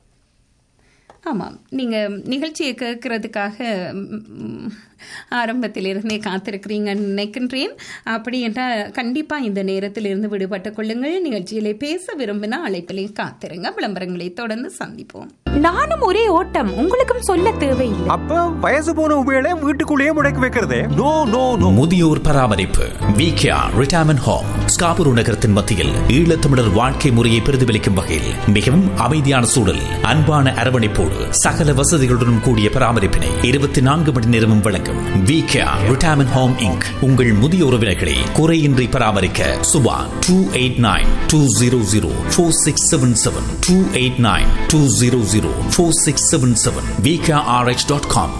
ஆமாம் நீங்கள் நிகழ்ச்சியை கேட்கறதுக்காக ம், ஆரம்பத்திலிருந்தே காத்திருக்கிறீங்கன்னு நினைக்கின்றேன் அப்படி என்றால் கண்டிப்பாக இந்த நேரத்தில் இருந்து விடுபட்டுக் கொள்ளுங்கள் நிகழ்ச்சியிலே பேச விரும்பினா அழைப்பிலே காத்திருங்க விளம்பரங்களை தொடர்ந்து சந்திப்போம் நானும் ஒரே ஓட்டம் உங்களுக்கும் சொல்ல தேவையில்லை அப்ப வயசு போன உபயோக வீட்டுக்குள்ளேயே முடக்கி வைக்கிறதே நோ நோ நோ முதியோர் பராமரிப்பு விகேஆர் ரிட்டையர்மெண்ட் ஹோம் ஸ்காபூர் நகரத்தின் மத்தியில் ஈழத்தமிழர் வாழ்க்கை முறையை பிரதிபலிக்கும் வகையில் மிகவும் அமைதியான சூழல் அன்பான அரவணைப்போடு சகல வசதிகளுடன் கூடிய பராமரிப்பினை இருபத்தி நான்கு மணி நேரமும் வழங்கும் விகேஆர் ரிட்டையர்மெண்ட் ஹோம் இங்க் உங்கள் முதிய உறவினர்களை குறையின்றி பராமரிக்க Subha two eight nine two zero zero four six seven seven two eight nine two zero zero four six seven seven VKRH dot com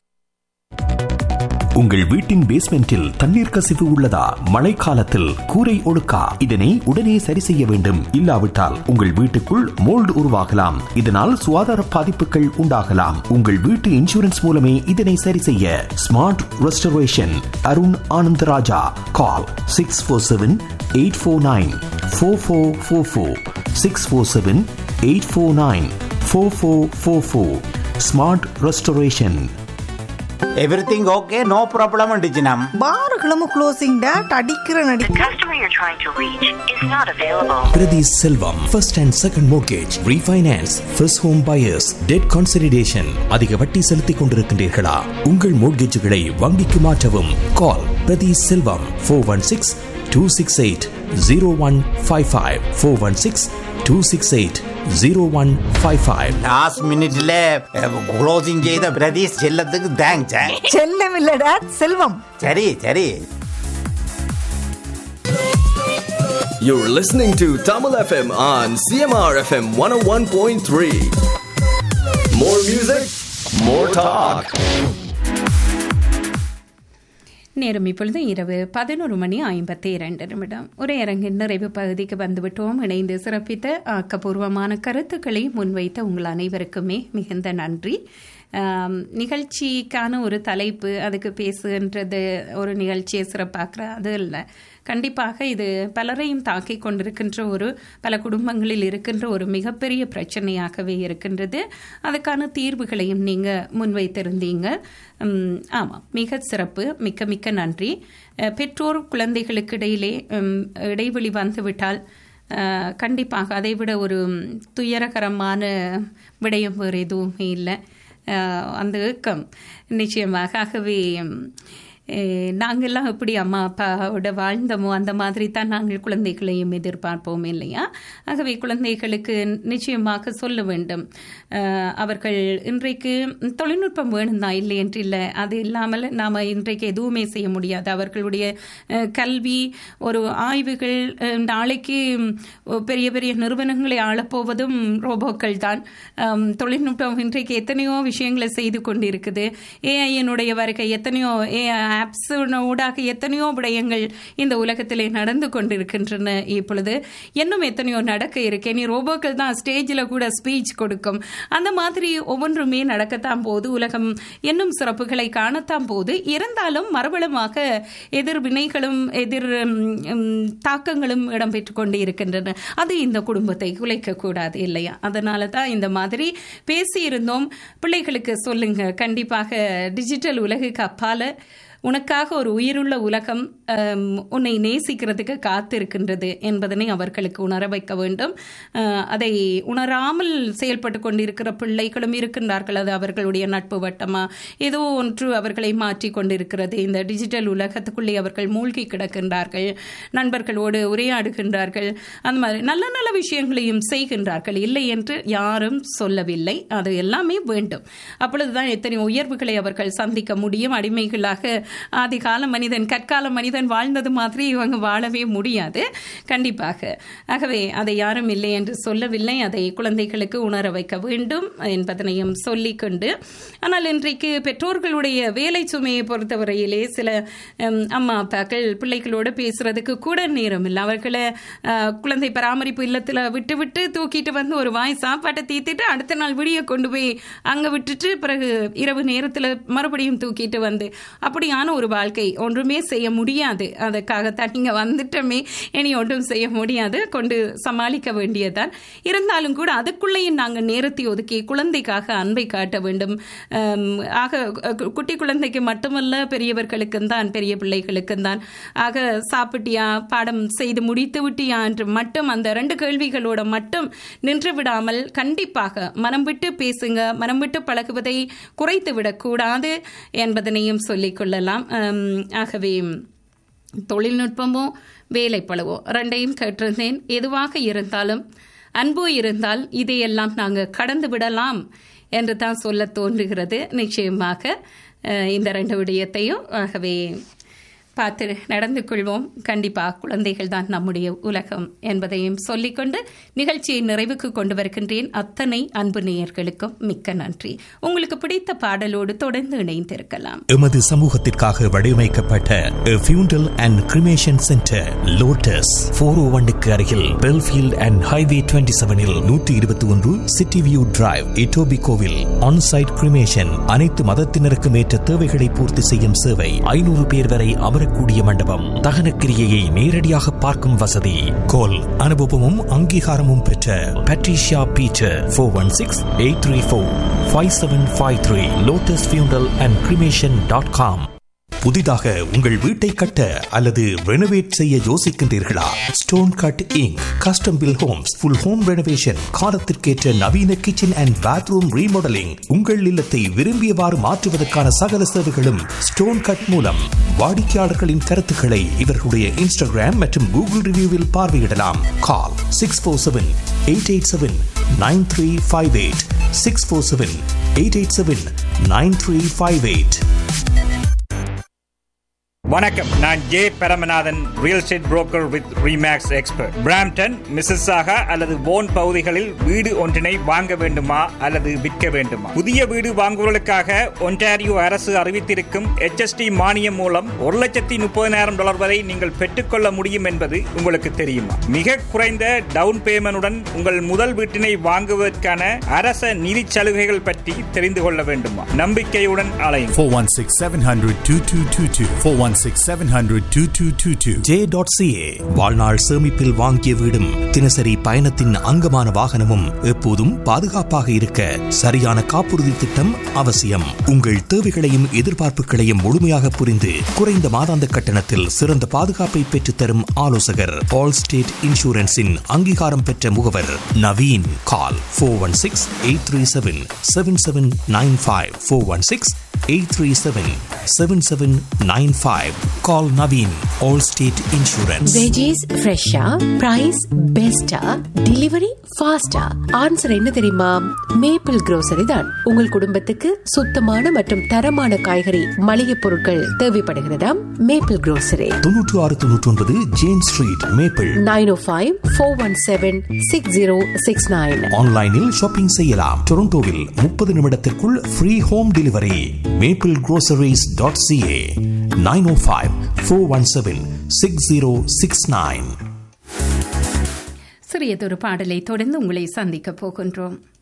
உங்கள் வீட்டின் பேஸ்மெண்டில் தண்ணீர் கசிவு உள்ளதா மழைக்காலத்தில் கூரை ஒழுக்கா இதனை உடனே சரி செய்ய வேண்டும் இல்லாவிட்டால் உங்கள் வீட்டுக்குள் மோல்டு உருவாகலாம் இதனால் சுகாதார பாதிப்புகள் உண்டாகலாம் உங்கள் வீட்டு இன்சூரன்ஸ் மூலமே இதனை சரி செய்ய smart restoration Arun Anandaraja call six four seven eight four nine four four four four six four seven eight four nine four four four four smart restoration everything okay no problem டிஜினம் பார்களும் க்ளோசிங் டேட் அடிக்கிற நடி Priti Selvam, first and second mortgage, refinance, first home buyers, debt consolidation. அதிக வட்டி செலுத்திக் கொண்டிருக்கின்றீர்களா உங்கள் மோட்கேஜுகளை வங்கிக்கு மாற்றவும் call Prathi Selvam four one six two six eight zero one five five four one six two six eight zero one five five last மினிட்ல closing செய்த பிரதீஷ் செல்லத்துக்கு thanks செல்லம் இல்ல டேட் செல்வம் சரி சரி You're listening to Tamil FM on CMR FM 101.3. More music, more talk. நேரம் இப்பொழுது இரவு பதினொரு மணி ஐம்பத்தி இரண்டு நிமிடம் ஒரு அரங்கின் நிறைவு பகுதிக்கு வந்துவிட்டோம் இணைந்து சிறப்பித்த ஆக்கப்பூர்வமான கருத்துக்களை முன்வைத்த உங்கள் அனைவருக்குமே மிகுந்த நன்றி ஆம், நிகழ்ச்சிக்கான ஒரு தலைப்பு அதுக்கு பேசுகின்றது ஒரு நிகழ்ச்சியை சிறப்பாக்குற அது இல்லை கண்டிப்பாக இது பலரையும் தாக்கிக் கொண்டிருக்கின்ற ஒரு பல குடும்பங்களில் இருக்கின்ற ஒரு மிகப்பெரிய பிரச்சனையாகவே இருக்கின்றது அதுக்கான தீர்வுகளையும் நீங்கள் முன்வைத்திருந்தீங்க உம், ஆமாம் மிக சிறப்பு மிக்க மிக்க நன்றி அஹ், பெற்றோர் குழந்தைகளுக்கு இடையிலே உம், இடைவெளி வந்துவிட்டால் அஹ், கண்டிப்பாக அதைவிட ஒரு துயரகரமான விடயம் வேறு எதுவுமே இல்லை அஹ், அந்த ஏக்கம் நிச்சயமாக ஆகவே உம், அஹ், நாங்கெல்லாம் எப்படி அம்மா அப்பாவோட வாழ்ந்தோமோ அந்த மாதிரி தான் நாங்கள் குழந்தைகளையும் எதிர்பார்ப்போம் இல்லையா ஆகவே குழந்தைகளுக்கு நிச்சயமாக சொல்ல வேண்டும் அஹ், அவர்கள் இன்றைக்கு தொழில்நுட்பம் வேணும் தான் இல்லை என்று இல்லை அது இல்லாமல் நாம் இன்றைக்கு எதுவுமே செய்ய முடியாது அவர்களுடைய அஹ், கல்வி ஒரு ஆய்வுகள் அஹ், நாளைக்கு ம், பெரிய பெரிய நிறுவனங்களை ஆளப்போவதும் ரோபோக்கள் தான் அம், தொழில்நுட்பம் இன்றைக்கு எத்தனையோ விஷயங்களை செய்து கொண்டிருக்குது ஏஐயினுடைய வருகை எத்தனையோ ஏஐ ஆப்ஸ் ஊடாக எத்தனையோ விடயங்கள் இந்த உலகத்திலே நடந்து கொண்டிருக்கின்றன இப்பொழுது இன்னும் எத்தனையோ நடக்க இருக்கு இனி ரோபோக்கள் தான் ஸ்டேஜில் கூட ஸ்பீச் கொடுக்கும் அந்த மாதிரி ஒவ்வொன்றுமே நடக்கத்தான் போது உலகம் இன்னும் சிறப்புகளை காணத்தான் போது இருந்தாலும் மறுபலமாக எதிர்வினைகளும் எதிர் ம், ம், தாக்கங்களும் இடம்பெற்று கொண்டு இருக்கின்றன அது இந்த குடும்பத்தை குலைக்க கூடாது இல்லையா அதனால தான் இந்த மாதிரி பேசியிருந்தோம் பிள்ளைகளுக்கு சொல்லுங்க கண்டிப்பாக டிஜிட்டல் உலகுக்கு அப்பால உனக்காக ஒரு உயிருள்ள உலகம் ஆம், உன்னை நேசிக்கிறதுக்கு காத்திருக்கின்றது என்பதனை அவர்களுக்கு உணர வைக்க வேண்டும் அஹ், அதை உணராமல் செயல்பட்டு கொண்டிருக்கிற பிள்ளைகளும் இருக்கின்றார்கள் அது அவர்களுடைய நட்பு வட்டமா ஏதோ ஒன்று அவர்களை மாற்றி கொண்டிருக்கிறது இந்த டிஜிட்டல் உலகத்துக்குள்ளே அவர்கள் மூழ்கி கிடக்கின்றார்கள் நண்பர்களோடு உரையாடுகின்றார்கள் அந்த மாதிரி நல்ல நல்ல விஷயங்களையும் செய்கின்றார்கள் இல்லை என்று யாரும் சொல்லவில்லை அது எல்லாமே வேண்டும் அப்பொழுதுதான் எத்தனை உயர்வுகளை அவர்கள் சந்திக்க முடியும் அடிமைகளாக ஆதிகால மனிதன் கற்கால மனிதன் வாழ்ந்தது மாதிரி இவங்க வாழவே முடியாது கண்டிப்பாக ஆகவே அதை யாரும் இல்லை என்று சொல்லவில்லை அதை குழந்தைகளுக்கு உணர வைக்க வேண்டும் என்பதனையும் சொல்லிக்கொண்டு ஆனால் இன்றைக்கு பெற்றோர்களுடைய வேலை சுமையை பொறுத்தவரையிலே சில ஹம், அம்மா அப்பாக்கள் பிள்ளைகளோடு பேசுறதுக்கு கூட நேரம் இல்லை அவர்களை அஹ், குழந்தை பராமரிப்பு இல்லத்தில் விட்டு விட்டு தூக்கிட்டு வந்து ஒரு வாய் சாப்பாட்டை தீத்திட்டு அடுத்த நாள் விடிய கொண்டு போய் அங்கே விட்டுட்டு பிறகு இரவு நேரத்தில் மறுபடியும் தூக்கிட்டு வந்து அப்படியான ஒரு வாழ்க்கை ஒன்றுமே செய்ய முடியாது அதுக்காகத்தான் நீங்கள் வந்துட்டோமே இனி ஒன்றும் செய்ய முடியாது கொண்டு சமாளிக்க வேண்டியதுதான் இருந்தாலும் கூட அதுக்குள்ளேயும் நாங்கள் நேரத்தை ஒதுக்கி குழந்தைக்காக அன்பை காட்ட வேண்டும் அம், ஆக கு- குட்டி குழந்தைக்கு மட்டுமல்ல பெரியவர்களுக்கும் தான் பெரிய பிள்ளைகளுக்கும் தான் ஆக சாப்பிட்டியா பாடம் செய்து முடித்து விட்டியா என்று மட்டும் அந்த ரெண்டு கேள்விகளோட மட்டும் நின்று விடாமல் கண்டிப்பாக மனம் விட்டு பேசுங்க மனம் விட்டு பழகுவதை குறைத்து விடக்கூடாது என்பதனையும் சொல்லிக் கொள்ளலாம் அம், ஆகவே தொழில்நுட்பமோ வேலைப்பளவோ ரெண்டையும் கேட்டிருந்தேன் எதுவாக இருந்தாலும் அன்பு இருந்தால் இதையெல்லாம் நாங்கள் கடந்து விடலாம் என்று தான் சொல்ல தோன்றுகிறது நிச்சயமாக அஹ், இந்த ரெண்டு விடயத்தையும் ஆகவே பார்த்து நடந்து கொள்வோம் கண்டிப்பாக குழந்தைகள் தான் நம்முடைய உலகம் என்பதையும் சொல்லிக்கொண்டு நிகழ்ச்சியை நிறைவுக்கு கொண்டு வருகின்றேன் அத்தனை அன்பு நேயர்களுக்கும் மிக்க நன்றி உங்களுக்கு பிடித்த பாடலோடு தொடர்ந்து இணைந்திருக்கலாம் எமது சமூகத்திற்காக வடிவமைக்கப்பட்ட funeral and cremation centre Lotus four oh ஒன்னுக்கு அருகில் பெல்ஃபீல்ட் அண்ட் ஹைவே டுவெண்ட்டி செவனில் நூற்றி இருபத்தி ஒன்று சிட்டி வியூ டிரைவ் இட்டோபி கோவில் ஆன்சைட் கிரிமேஷன் அனைத்து மதத்தினருக்கும் ஏற்ற தேவைகளை பூர்த்தி செய்யும் சேவை ஐநூறு பேர் வரை அமரக்கூடிய மண்டபம் தகன கிரியையை நேரடியாக பார்க்கும் வசதி கோல் அனுபவமும் அங்கீகாரமும் பெற்ற Patricia Peter four one six eight three four five seven five three Lotus funeral and cremation dot com புதிதாக உங்கள் வீட்டை கட்ட அல்லது ரெனோவேட் செய்ய யோசிக்கின்றீர்களா stone cut inc custom built homes full home renovation காலத்திற்கேற்ற நவீன கிச்சன் அண்ட் பாத்ரூம் ரீமாடலிங் உங்கள் இல்லத்தை விரும்பியவாறு மாற்றுவதற்கான சகல சேவைகளும் ஸ்டோன் கட் மூலம் வாடிக்கையாளர்களின் கருத்துக்களை இவர்களுடைய இன்ஸ்டாகிராம் மற்றும் கூகுள் ரிவ்யூவில் பார்வையிடலாம் call six four seven eight eight seven nine three five eight six four seven eight eight seven nine three five eight வணக்கம் நான் J Paramanathan real estate broker with Remax expert Brampton Mississauga அல்லது போன் பகுதிகளில் வீடு ஒன்றினை வாங்க வேண்டுமா அல்லது விற்க வேண்டுமா புதிய வீடு வாங்குவதற்காக ஒன்டாரியோ அரசு அறிவித்திருக்கும் HST மானியம் மூலம் ஒரு லட்சத்தி முப்பதினாயிரம் டாலர் வரை நீங்கள் பெற்றுக்கொள்ள முடியும் என்பது உங்களுக்கு தெரியுமா மிக குறைந்த டவுன் பேமெண்டுடன் உங்கள் முதல் வீட்டினை வாங்குவதற்கான அரச நிதி சலுகைகள் பற்றி தெரிந்து கொள்ள வேண்டுமா நம்பிக்கையுடன் அலையும் 416 700 2222. 416 700 2222. ஜே டாட் சிஏ வாழ்நாள் சேமிப்பில் வாங்கிய வீடும் தினசரி பயணத்தின் அங்கமான வாகனமும் எப்போதும் பாதுகாப்பாக இருக்க சரியான காப்புறுதி திட்டம் அவசியம் உங்கள் தேவைகளையும் எதிர்பார்ப்புகளையும் முழுமையாக புரிந்து குறைந்த மாதாந்த கட்டணத்தில் சிறந்த பாதுகாப்பை பெற்றுத்தரும் ஆலோசகர் ஆல் ஸ்டேட் இன்சூரன்ஸின் அங்கீகாரம் பெற்ற முகவர் Naveen call four one six eight three seven seven seven nine five four one six eight three seven seven seven nine five call Naveen Allstate insurance veggies ஃப்ரெஷ்ஷா பிரைஸ் பெஸ்டா டெலிவரி ஃபாஸ்டா ஆன்சர் என்ன தெரியுமா maple grocery தான் உங்கள் குடும்பத்துக்கு சுத்தமான மற்றும் தரமான காய்கறி மளிகை பொருட்கள் தேவைப்படுகிறதாம் மேப்பிள் grocery தொன்னூற்று ஆறு தொன்னூற்றி ஒன்பது ஜேம்ஸ் ஸ்ட்ரீட் மேப்பிள் நைன் ஓ five four one seven six zero six nine ஆன்லைனில் ஷாப்பிங் செய்யலாம் டொரண்டோவில் முப்பது நிமிடத்திற்குள் free home delivery Maple groceries.ca dot CA nine ஓ five four one seven six zero six nine சிறியதொரு பாடலை தொடர்ந்து உங்களை சந்திக்க போகின்றோம்